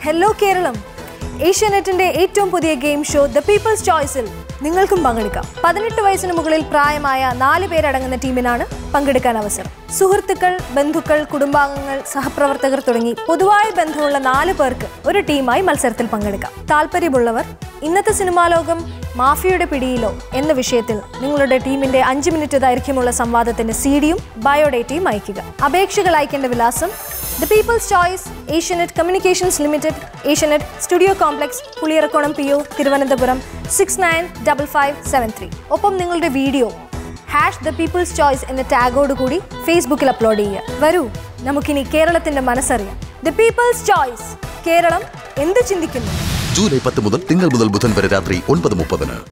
hello Keralam ഏഷ്യാനെറ്റിന്റെ ഏറ്റവും പുതിയ game show the peoples ചോയ്സിൽ നിങ്ങൾക്കും പങ്കെടുക്കാം പതിനെട്ട് വയസ്സിന് മുകളിൽ പ്രായമായ നാല് പേരടങ്ങുന്ന ടീമിനാണ് പങ്കെടുക്കാൻ അവസരം സുഹൃത്തുക്കൾ ബന്ധുക്കൾ കുടുംബാംഗങ്ങൾ സഹപ്രവർത്തകർ തുടങ്ങി പൊതുവായ ബന്ധമുള്ള നാല് പേർക്ക് ഒരു ടീമായി മത്സരത്തിൽ പങ്കെടുക്കാം താല്പര്യമുള്ളവർ ഇന്നത്തെ സിനിമാ ലോകം മാഫിയയുടെ പിടിയിലോ എന്ന വിഷയത്തിൽ നിങ്ങളുടെ ടീമിന്റെ അഞ്ച് മിനിറ്റ് ദൈർഘ്യമുള്ള സംവാദത്തിന്റെ സി ഡിയും ബയോഡേറ്റയും അയയ്ക്കുക അപേക്ഷകൾ അയക്കേണ്ട വിലാസം the people's choice Asianet communications limited Asianet studio complex Puliyarakonam P O Thiruvananthapuram six nine double five seven three ഒപ്പം നിങ്ങളുടെ video hash the people's choice എന്ന ടാഗോട് കൂടി ഫേസ്ബുക്കിൽ അപ്ലോഡ് ചെയ്യുക വരൂ നമുക്കിനി കേരളത്തിന്റെ മനസ്സറിയാം ദ പീപ്പിൾസ് ചോയ്സ് കേരളം എന്ത് ചിന്തിക്കുന്നു ജൂലൈ പത്ത് മുതൽ തിങ്കൾ മുതൽ ബുധൻ വരെ രാത്രി ഒൻപത് മുപ്പതിന്